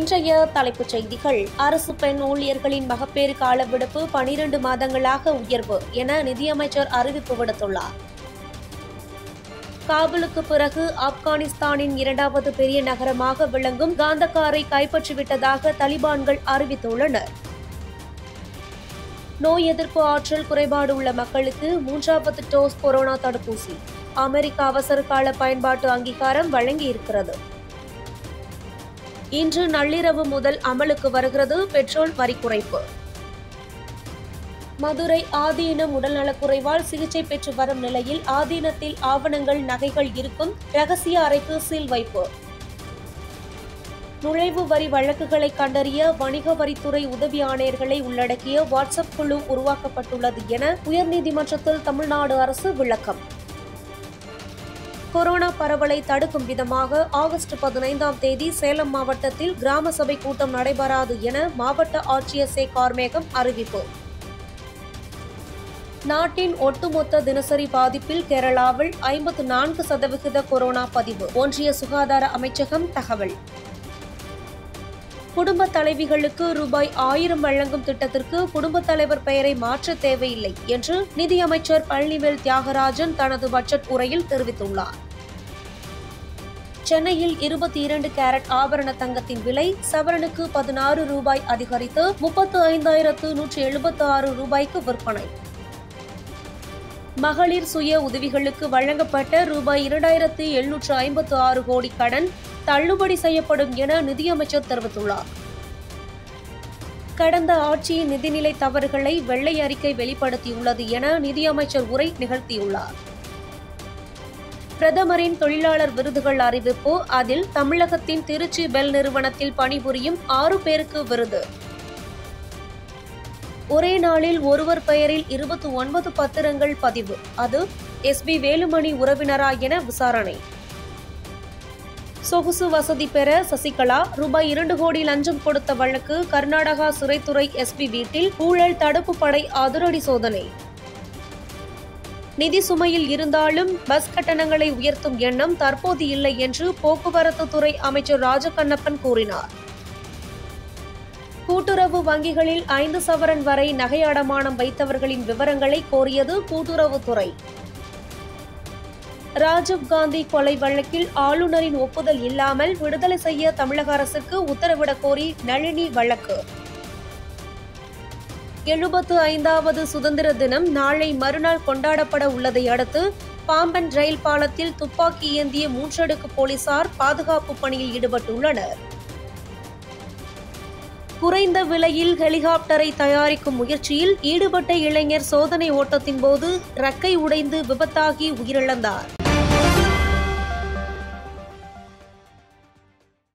இன்றைய தலைப்புச் செய்திகள் அரசு பெண் ஊழியர்களின் மகப்பேறு கால விடுப்பு பனிரண்டு மாதங்களாக உயர்வு என நிதியமைச்சர் அறிவிப்பு விடுத்துள்ளார் காபூலுக்கு பிறகு ஆப்கானிஸ்தானின் இரண்டாவது பெரிய நகரமாக விளங்கும் காந்தகாரை கைப்பற்றிவிட்டதாக தலிபான்கள் அறிவித்துள்ளனர் நோய் எதிர்ப்பு ஆற்றல் குறைபாடு உள்ள மக்களுக்கு மூன்றாவது டோஸ் கொரோனா தடுப்பூசி அமெரிக்க அவசர கால பயன்பாட்டு அங்கீகாரம் வழங்கியிருக்கிறது இன்று நள்ளிரவு முதல் அமலுக்கு வருகிறது பெட்ரோல் வரி குறைப்பு மதுரை ஆதீனம் உடல்நலக்குறைவால் சிகிச்சை பெற்று வரும் நிலையில் ஆதீனத்தில் ஆவணங்கள் நகைகள் இருக்கும் ரகசிய அறைக்கு சீல் வைப்பு நுழைவு வரி வழக்குகளை கண்டறிய வணிக வரித்துறை உதவி ஆணையர்களை உள்ளடக்கிய வாட்ஸ்அப் குழு உருவாக்கப்பட்டுள்ளது என உயர்நீதிமன்றத்தில் தமிழ்நாடு அரசு விளக்கம் கொரோனா பரவலை தடுக்கும் விதமாக ஆகஸ்ட் பதினைந்தாம் தேதி சேலம் மாவட்டத்தில் கிராம சபை கூட்டம் நடைபெறாது என மாவட்ட ஆட்சியர் சே கார்மேகம் அறிவிப்பு நாட்டின் ஒட்டுமொத்த தினசரி பாதிப்பில் கேரளாவில் ஐம்பத்து நான்கு சதவிகித கொரோனா பதிவு ஒன்றிய சுகாதார அமைச்சகம் தகவல் குடும்ப தலைவிகளுக்கு ரூபாய் ஆயிரம் வழங்கும் திட்டத்திற்கு குடும்பத் தலைவர் பெயரை மாற்ற தேவையில்லை என்று நிதியமைச்சர் பழனிவேல் தியாகராஜன் தனது பட்ஜெட் உரையில் தெரிவித்துள்ளார் சென்னையில் இருபத்தி இரண்டு கேரட் ஆபரண தங்கத்தின் விலை சவரனுக்கு பதினாறு ரூபாய் அதிகரித்து முப்பத்து ஐந்தாயிரத்து நூற்றி எழுபத்தி ஆறு ரூபாய்க்கு விற்பனை மகளிர் சுய உதவிகளுக்கு வழங்கப்பட்ட ரூபாய் இரண்டாயிரத்து எழுநூற்று ஐம்பத்து ஆறு கோடி கடன் தள்ளுபடி செய்யப்படும் என நிதியமைச்சர் தெரிவித்துள்ளார் கடந்த ஆட்சியின் நிதிநிலை தவறுகளை வெள்ளை அறிக்கை வெளிப்படுத்தியுள்ளது என நிதியமைச்சர் உரை நிகழ்த்தியுள்ளார் பிரதமரின் தொழிலாளர் விருதுகள் அறிவிப்பு அதில் தமிழகத்தின் திருச்சி பெல் நிறுவனத்தில் பணிபுரியும் ஆறு பேருக்கு விருது ஒரே நாளில் ஒருவர் பெயரில் இருபத்தி ஒன்பது பத்திரங்கள் பதிவு அது எஸ் பி வேலுமணி உறவினரா என விசாரணை சொகுசு வசதி பெற சசிகலா ரூபாய் இரண்டு கோடி லஞ்சம் கொடுத்த வழக்கு கர்நாடகா சிறைத்துறை எஸ்பி வீட்டில் ஊழல் தடுப்பு படை அதிரடி சோதனை நிதி சுமையில் இருந்தாலும் பஸ் கட்டணங்களை உயர்த்தும் எண்ணம் தற்போது இல்லை என்று போக்குவரத்து துறை அமைச்சர் ராஜகண்ணப்பன் கூறினார் கூட்டுறவு வங்கிகளில் ஐந்து சவரன் வரை நகை அடமானம் வைத்தவர்களின் விவரங்களை கோரியது கூட்டுறவுத்துறை ராஜீவ்காந்தி கொலை வழக்கில் ஆளுநரின் ஒப்புதல் இல்லாமல் விடுதலை செய்ய தமிழக அரசுக்கு உத்தரவிடக் கோரி நளினி வழக்கு எழுபத்து ஐந்தாவது சுதந்திர தினம் நாளை மறுநாள் கொண்டாடப்பட உள்ளதை அடுத்து பாம்பன் ரயில் பாலத்தில் துப்பாக்கி ஏந்திய மூன்றடுக்கு போலீசார் பாதுகாப்பு பணியில் ஈடுபட்டுள்ளனர் குறைந்த விலையில் ஹெலிகாப்டரை தயாரிக்கும் முயற்சியில் ஈடுபட்ட இளைஞர் சோதனை ஓட்டத்தின் போது ரக்கை உடைந்து விபத்தாகி உயிரிழந்தார்